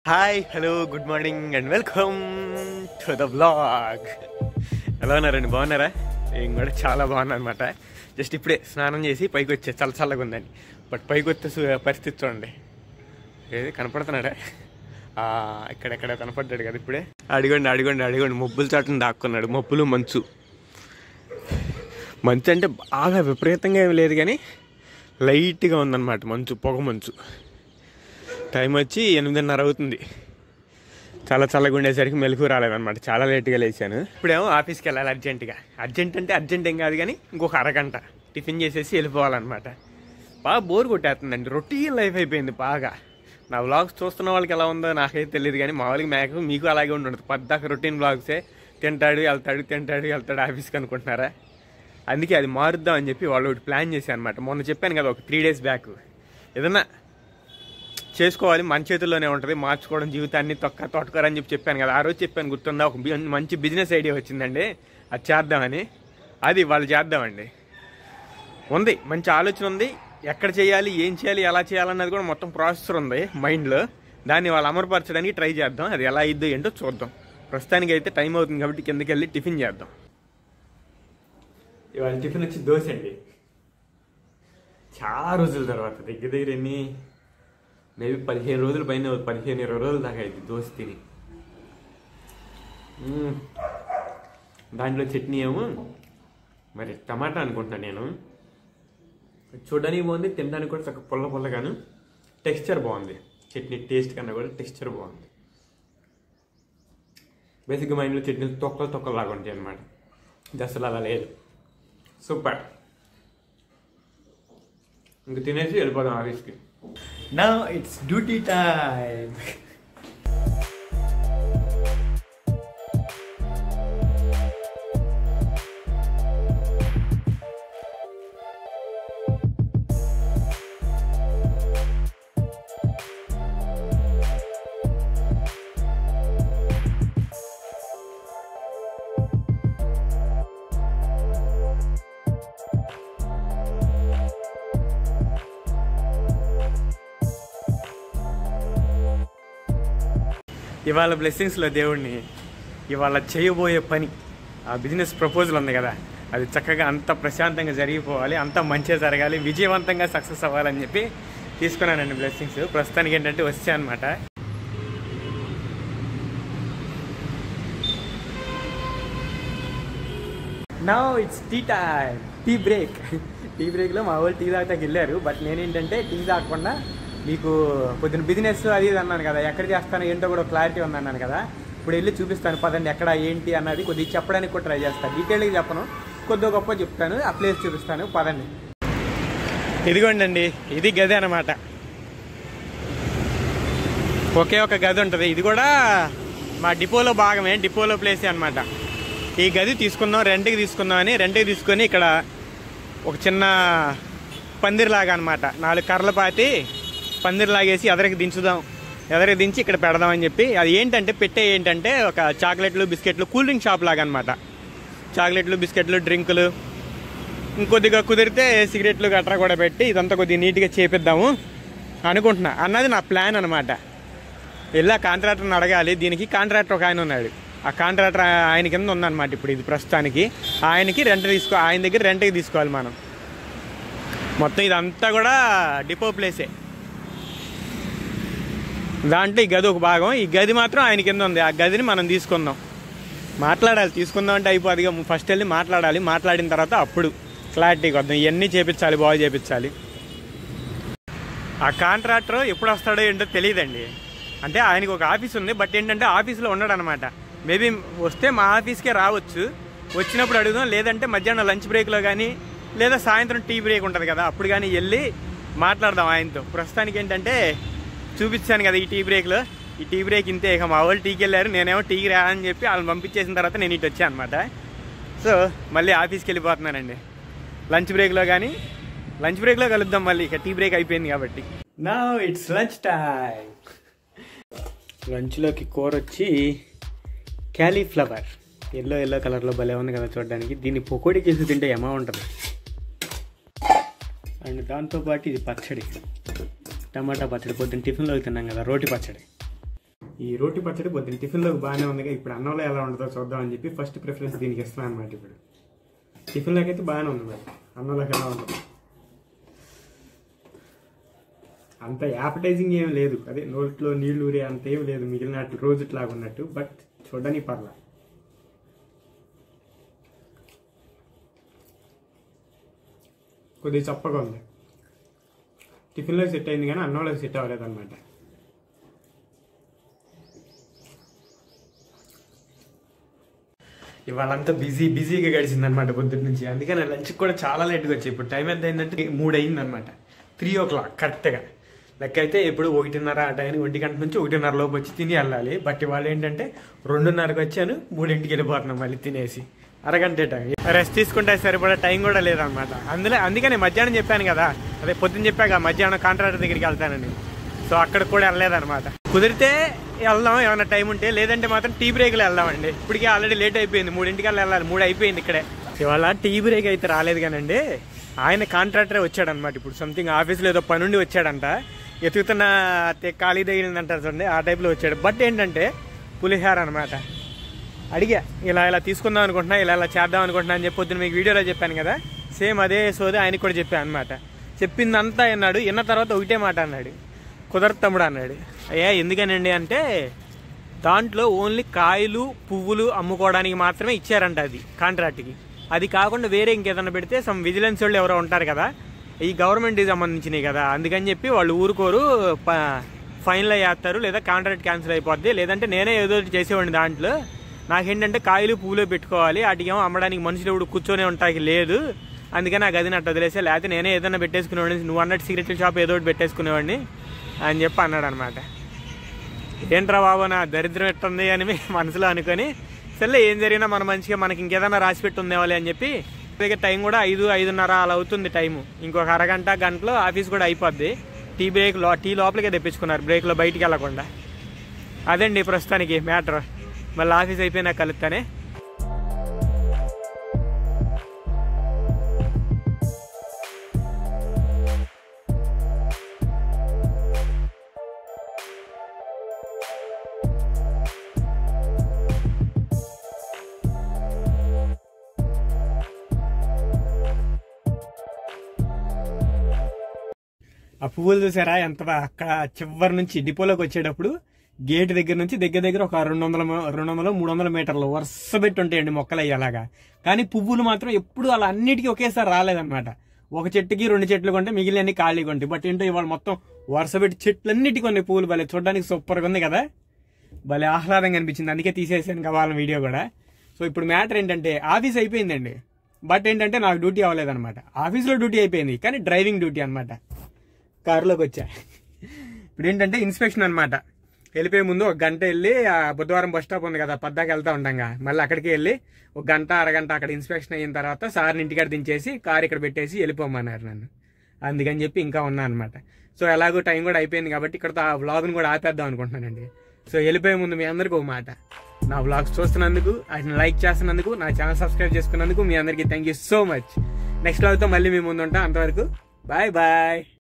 Hi hello good morning and welcome to the blog ఎలా ఉన్నారండి బాగున్నారా నేను కూడా చాలా బాగున్నా అనమాట జస్ట్ ఇప్పుడే స్నానం చేసి పైకి వచ్చే చల్ల చల్లగా ఉందని బట్ పైకి వచ్చే సు- పరిస్థితి చూడండి ఏది కనపడుతున్నాడా ఆ, ఇక్కడెక్కడ కనపడ్డాడు కదా ఇప్పుడే అడిగండి అడిగండి అడిగండి మబ్బుల చాటును దాక్కున్నాడు మబ్బులు మంచు మంచు అంటే బాగా విపరీతంగా ఏమి లేదు కానీ లైట్గా ఉందన్నమాట మంచు పొగ మంచు టైం వచ్చి ఎనిమిదిన్నర అవుతుంది చాలా చల్లగా ఉండేసరికి మెలకు రాలేదన్నమాట చాలా లేట్గా లేచాను ఇప్పుడేమో ఆఫీస్కి వెళ్ళాలి అర్జెంటుగా అర్జెంట్ అంటే అర్జెంట్ ఏం కాదు కానీ ఇంకొక అరగంట టిఫిన్ చేసేసి వెళ్ళిపోవాలన్నమాట బాగా బోర్ కొట్టేస్తుందండి రొటీన్ లైఫ్ అయిపోయింది బాగా నా వ్లాగ్స్ చూస్తున్న వాళ్ళకి ఎలా ఉందో నాకైతే తెలియదు కానీ మామూలుగా మేక మీకు అలాగే ఉండదు పద్దాక రొటీన్ వ్లాగ్సే తింటాడు వెళ్తాడు తింటాడు వెళ్తాడు ఆఫీస్కి అనుకుంటున్నారా అందుకే అది మారుద్దాం అని చెప్పి వాళ్ళు ఒకటి ప్లాన్ చేశాను అనమాట మొన్న చెప్పాను కదా ఒక త్రీ డేస్ బ్యాక్ ఏదన్నా చేసుకోవాలి మన చేతుల్లోనే ఉంటుంది మార్చుకోవడం జీవితాన్ని తొక్క తొట్టకరని చెప్పి చెప్పాను కదా ఆ రోజు చెప్పాను గుర్తుందా ఒక బి- మంచి బిజినెస్ ఐడియా వచ్చిందండి అది చేద్దామని అది వాళ్ళు చేద్దామండి ఉంది మంచి ఆలోచన ఉంది ఎక్కడ చేయాలి ఏం చేయాలి ఎలా చేయాలన్నది కూడా మొత్తం ప్రాసెసర్ ఉంది మైండ్లో దాన్ని వాళ్ళు అమలుపరచడానికి ట్రై చేద్దాం అది ఎలా అయిద్దో ఏంటో చూద్దాం ప్రస్తుతానికి అయితే టైం అవుతుంది కాబట్టి కిందకి వెళ్ళి టిఫిన్ చేద్దాం ఇవాళ టిఫిన్ వచ్చి దోశ అండి చాలా రోజుల తర్వాత దగ్గర దగ్గర ఎన్ని మేబీ పదిహేను రోజుల పైన పదిహేను ఇరవై రోజుల దాకా అయింది దోశ తిని మ్మ్. దాంట్లో చట్నీ ఏమో మరి టమాటా అనుకుంటున్నాను నేను చూడడానికి బాగుంది తినడానికి కూడా చక్కగా పుల్ల పుల్లగాను టెక్స్చర్ బాగుంది చట్నీ టేస్ట్ కన్నా కూడా టెక్స్చర్ బాగుంది బేసిక్గా మా ఇంట్లో చట్నీలు తొక్కలు తొక్కలు లాగా ఉంటాయి అనమాట ఇది అసలు అలా లేదు సూపర్ ఇంక తినేసి వెళ్ళిపోదాం ఆఫీస్కి నా ఇట్స్ డ్యూటీ టైం ఇవాళ బ్లెస్సింగ్స్లో దేవుడిని ఇవాళ చేయబోయే పని ఆ బిజినెస్ ప్రపోజల్ ఉంది కదా అది చక్కగా అంత ప్రశాంతంగా జరిగిపోవాలి అంత మంచిగా జరగాలి విజయవంతంగా సక్సెస్ అవ్వాలని చెప్పి తీసుకున్నానండి బ్లెస్సింగ్స్ ప్రస్తుతానికి ఏంటంటే వచ్చా అనమాట నా it's tea time tea break tea బ్రేక్లో మా వాళ్ళు టీ తాగుతాకి వెళ్ళారు బట్ నేనేంటంటే టీ తాగకుండా మీకు పొద్దున బిజినెస్ అది ఇది అన్నాను కదా ఎక్కడ చేస్తాను ఏంటో కూడా క్లారిటీ ఉంది అన్నాను కదా ఇప్పుడు వెళ్ళి చూపిస్తాను పదండి ఎక్కడ ఏంటి అన్నది కొద్దిగా చెప్పడానికి కూడా ట్రై చేస్తాను డీటెయిల్గా చెప్పను కొద్దిగా గొప్ప చెప్తాను ఆ ప్లేస్ చూపిస్తాను పదండి ఇదిగోండి అండి ఇది గది అనమాట ఒకే ఒక గది ఉంటుంది ఇది కూడా మా డిపోలో భాగమే డిపోలో ప్లేసే అనమాట ఈ గది తీసుకుందాం రెంట్కి తీసుకుందాం అని రెంట్కి తీసుకొని ఇక్కడ ఒక చిన్న పందిరిలాగా అనమాట నాలుగు కర్రలు పాతి పందిరిలాగేసి ఎదరికి దించుదాం ఎదరికి దించి ఇక్కడ పెడదామని చెప్పి అది ఏంటంటే పెట్టే ఏంటంటే ఒక చాక్లెట్లు బిస్కెట్లు కూల్ డ్రింక్ షాప్ లాగా అనమాట చాక్లెట్లు బిస్కెట్లు డ్రింకులు ఇంకొద్దిగా కుదిరితే సిగరెట్లు గట్రా కూడా పెట్టి ఇదంతా కొద్దిగా నీట్గా చేపిద్దాము అనుకుంటున్నా అన్నది నా ప్లాన్ అనమాట వెళ్ళా కాంట్రాక్టర్ని అడగాలి దీనికి కాంట్రాక్టర్ ఒక ఆయన ఉన్నాడు ఆ కాంట్రాక్టర్ ఆయన కింద ఉందన్నమాట ఇప్పుడు ఇది ప్రస్తుతానికి ఆయనకి రెంట్ తీసుకో ఆయన దగ్గర రెంట్కి తీసుకోవాలి మనం మొత్తం ఇదంతా కూడా డిపో ప్లేసే దాంట్లో ఈ గది ఒక భాగం ఈ గది మాత్రం ఆయన కింద ఉంది ఆ గదిని మనం తీసుకుందాం మాట్లాడాలి తీసుకుందాం అంటే అయిపోదు ఇక ఫస్ట్ వెళ్ళి మాట్లాడాలి మాట్లాడిన తర్వాత అప్పుడు క్లారిటీకి వద్దాం ఇవన్నీ చేపించాలి బాగు చేపించాలి ఆ కాంట్రాక్టర్ ఎప్పుడు వస్తాడో ఏంటో తెలియదండి అంటే ఆయనకి ఒక ఆఫీస్ ఉంది బట్ ఏంటంటే ఆఫీస్లో ఉన్నాడు అనమాట మేబీ వస్తే మా ఆఫీస్కే రావచ్చు వచ్చినప్పుడు అడుగుదాం లేదంటే మధ్యాహ్నం లంచ్ బ్రేక్లో కానీ లేదా సాయంత్రం టీ బ్రేక్ ఉంటుంది కదా అప్పుడు కానీ వెళ్ళి మాట్లాడదాం ఆయనతో ప్రస్తుతానికి ఏంటంటే చూపించాను కదా ఈ టీ బ్రేక్లో ఈ టీ బ్రేక్ ఇంతే ఇక మా వాళ్ళు టీకి వెళ్ళారు నేనేమో టీకి రా అని చెప్పి వాళ్ళని పంపించేసిన తర్వాత నేను ఇటు వచ్చాను అనమాట సో మళ్ళీ ఆఫీస్కి వెళ్ళిపోతున్నానండి లంచ్ బ్రేక్లో కానీ లంచ్ బ్రేక్లో కలుద్దాం మళ్ళీ ఇక టీ బ్రేక్ అయిపోయింది కాబట్టి నా ఇట్స్ లంచ్ టైం లంచ్లోకి కూర వచ్చి క్యాలీఫ్లవర్ ఎల్లో ఎల్లో కలర్లో భలే ఉంది కదా చూడడానికి దీన్ని పకోడీ చేసి తింటే ఏమా ఉంటుంది అండ్ దాంతోపాటు ఇది పచ్చడి టమాటా పచ్చడి పొద్దున్న టిఫిన్లో తిన్నాం కదా రోటి పచ్చడి ఈ రోటి పచ్చడి పొద్దున్న టిఫిన్లోకి బాగానే ఉందిగా ఇప్పుడు అన్నంలో ఎలా ఉంటుందో చూద్దాం అని చెప్పి ఫస్ట్ ప్రిఫరెన్స్ దీనికి ఇస్తున్నాను అనమాట ఇప్పుడు టిఫిన్లోకి అయితే బాగానే ఉంది మరి అన్నంలోకి ఎలా ఉంటుంది అంత యాపటైజింగ్ ఏం లేదు అదే నోట్లో నీళ్లు ఊరే అంత ఏం లేదు మిగిలినట్టు రోజుట్లాగా ఉన్నట్టు బట్ చూడడానికి పర్లా కొద్దిగా చప్పగా ఉంది టిఫిన్లో సెట్ అయింది కానీ అన్నంలోకి సెట్ అవ్వలేదు అనమాట ఇవాళంతా బిజీ బిజీగా గడిచింది అనమాట పొద్దున్న నుంచి అందుకని లంచ్కి కూడా చాలా లేట్గా వచ్చాయి ఇప్పుడు టైం ఎంత అయిందంటే మూడు అయింది అనమాట త్రీ ఓ క్లాక్ కరెక్ట్గా లెక్క అయితే ఇప్పుడు ఒకటిన్నర ఆ టైం ఒంటి గంట నుంచి ఒకటిన్నర లోపు వచ్చి తిని వెళ్ళాలి బట్ ఇవాళ ఏంటంటే రెండున్నరకు వచ్చాను మూడింటికి వెళ్ళిపోతున్నాం మళ్ళీ తినేసి అరగంట టైం రెస్ట్ తీసుకుంటే సరిపడా టైం కూడా లేదనమాట అందులో అందుకని మధ్యాహ్నం చెప్పాను కదా అదే పొద్దున్న చెప్పాక మధ్యాహ్నం కాంట్రాక్టర్ దగ్గరికి వెళ్తానని సో అక్కడ కూడా వెళ్ళలేదన్నమాట కుదిరితే వెళ్దాం ఏమైనా టైం ఉంటే లేదంటే మాత్రం టీ బ్రేక్లో వెళ్దామండి ఇప్పటికే ఆల్రెడీ లేట్ అయిపోయింది మూడింటికల్లా వెళ్ళాలి మూడు అయిపోయింది ఇక్కడే ఇవాళ టీ బ్రేక్ అయితే రాలేదు కానండి ఆయన కాంట్రాక్టరే వచ్చాడనమాట ఇప్పుడు సంథింగ్ ఆఫీస్లో ఏదో పని ఉండి వచ్చాడంట ఎతుకుతున్న తె- ఖాళీ తగిలిందంటారు చూడండి ఆ టైప్లో వచ్చాడు బట్ ఏంటంటే పులిహార అనమాట అడిగా ఇలా ఇలా తీసుకుందాం అనుకుంటున్నా ఇలా ఇలా చేద్దాం అనుకుంటున్నా అని చెప్పి పొద్దున్న మీకు వీడియోలో చెప్పాను కదా సేమ్ అదే సోది ఆయనకి కూడా చెప్పాను అనమాట చెప్పిందంతా అన్నాడు విన్న తర్వాత ఒకటే మాట అన్నాడు కుదరదు తమ్ముడు అన్నాడు అయ్యా ఎందుకనండి అంటే దాంట్లో ఓన్లీ కాయలు పువ్వులు అమ్ముకోవడానికి మాత్రమే ఇచ్చారంట అది కాంట్రాక్ట్కి అది కాకుండా వేరే ఇంకేదన్నా పెడితే సమ్ విజిలెన్స్ వాళ్ళు ఎవరో ఉంటారు కదా ఈ గవర్నమెంట్కి సంబంధించినవి కదా అందుకని చెప్పి వాళ్ళు ఊరుకోరు ప- ఫైన్లో వేస్తారు లేదా కాంట్రాక్ట్ క్యాన్సిల్ అయిపోద్ది లేదంటే నేనే ఏదో ఒకటి చేసేవాడిని దాంట్లో నాకేంటంటే కాయలు పువ్వులు పెట్టుకోవాలి వాటికేమో అమ్మడానికి మనుషులు ఇప్పుడు కూర్చొని ఉంటాకి లేదు అందుకని ఆ గదిని అట్లా వదిలేసా లేకపోతే నేనే ఏదైనా పెట్టేసుకునేవాడిని నువ్వు అన్నట్టు సిగరెట్ షాప్ ఏదో ఒకటి పెట్టేసుకునేవాడిని అని చెప్పి అన్నాడు అనమాట ఏంట్రా బాబు నా దరిద్రం ఎట్టుంది అని మీ మనసులో అనుకొని సర్లే ఏం జరిగినా మన మంచిగా మనకి ఇంకేదైనా రాసి పెట్టి ఉందేవాలి అని చెప్పి దగ్గర టైం కూడా ఐదు ఐదున్నర అలా అవుతుంది టైము ఇంకొక అరగంట గంటలో ఆఫీస్ కూడా అయిపోద్ది టీ బ్రేక్ లో టీ లోపలికే తెప్పించుకున్నారు బ్రేక్లో బయటికి వెళ్ళకుండా అదండి ప్రస్తుతానికి మ్యాటర్ మళ్ళీ ఆఫీస్ అయిపోయినా కలుస్తానే ఆ పువ్వులు చూసారా ఎంత బా- అక్కడ చివరి నుంచి డిపోలోకి వచ్చేటప్పుడు గేట్ దగ్గర నుంచి దగ్గర దగ్గర ఒక రెండు వందల మ- రెండు వందలు మూడు వందల మీటర్లు వరుస పెట్టి ఉంటాయండి మొక్కలు అయ్యి అలాగా కానీ పువ్వులు మాత్రం ఎప్పుడు అలా అన్నిటికీ ఒకేసారి రాలేదన్నమాట ఒక చెట్టుకి రెండు చెట్లు కొంటే మిగిలిన ఖాళీగా ఉంటాయి బట్ ఏంటో ఇవాళ మొత్తం వరుస పెట్టి చెట్లన్నిటికీ కొన్ని పువ్వులు భలే చూడడానికి సూపర్గా ఉంది కదా భలే ఆహ్లాదంగా అనిపించింది అందుకే తీసేసాను కావాలని వీడియో కూడా సో ఇప్పుడు మ్యాటర్ ఏంటంటే ఆఫీస్ అయిపోయిందండి బట్ ఏంటంటే నాకు డ్యూటీ అవ్వలేదన్నమాట ఆఫీస్లో డ్యూటీ అయిపోయింది కానీ డ్రైవింగ్ డ్యూటీ అన్నమాట కారులోకి వచ్చా ఇప్పుడు ఏంటంటే ఇన్స్పెక్షన్ అనమాట వెళ్ళిపోయే ముందు ఒక గంట వెళ్ళి ఆ బుధవారం బస్ స్టాప్ ఉంది కదా పద్దాకి వెళ్తా ఉంటాంగా మళ్ళీ అక్కడికి వెళ్ళి ఒక గంట అరగంట అక్కడ ఇన్స్పెక్షన్ అయిన తర్వాత సార్ని ఇంటికాడ దించేసి కార్ ఇక్కడ పెట్టేసి వెళ్ళిపోమన్నారు నన్ను అందుకని చెప్పి ఇంకా ఉన్నా అనమాట సో ఎలాగో టైం కూడా అయిపోయింది కాబట్టి ఇక్కడ ఆ వ్లాగ్ని కూడా ఆపేద్దాం అనుకుంటున్నానండి సో వెళ్ళిపోయే ముందు మీ అందరికీ ఒక మాట నా వ్లాగ్స్ చూస్తున్నందుకు వాటిని లైక్ చేస్తున్నందుకు నా ఛానల్ సబ్స్క్రైబ్ చేసుకున్నందుకు మీ అందరికీ thank you so much next వ్లాగ్తో మళ్ళీ మీ ముందు ఉంటా అంతవరకు బాయ్ బాయ్